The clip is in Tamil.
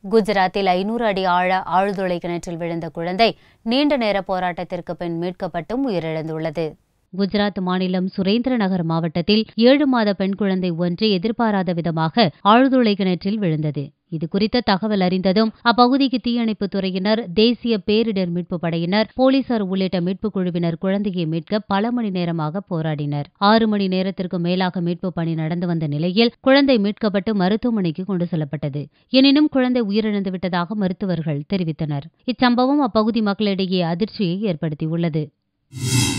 குஜராத்தில் ஐநூறு அடி ஆழ ஆழ்துளை கிணற்றில் விழுந்த குழந்தை நீண்ட நேர போராட்டத்திற்கு பின் மீட்கப்பட்டும் உயிரிழந்துள்ளது குஜராத் மாநிலம் சுரேந்திரநகர் மாவட்டத்தில் ஏழு மாத பெண் குழந்தை ஒன்று எதிர்பாராத விதமாக ஆழ்துளை கிணற்றில் விழுந்தது இது குறித்த தகவல் அறிந்ததும் அப்பகுதிக்கு தீயணைப்புத் துறையினர் தேசிய பேரிடர் மீட்புப் படையினர் போலீசார் உள்ளிட்ட மீட்புக் குழுவினர் குழந்தையை மீட்க பல மணி நேரமாக போராடினர் ஆறு மணி நேரத்திற்கு மேலாக மீட்புப் பணி நடந்து வந்த நிலையில் குழந்தை மீட்கப்பட்டு மருத்துவமனைக்கு கொண்டு செல்லப்பட்டது எனினும் குழந்தை உயிரிழந்து விட்டதாக மருத்துவர்கள் தெரிவித்தனர் இச்சம்பவம் அப்பகுதி மக்களிடையே அதிர்ச்சியை ஏற்படுத்தியுள்ளது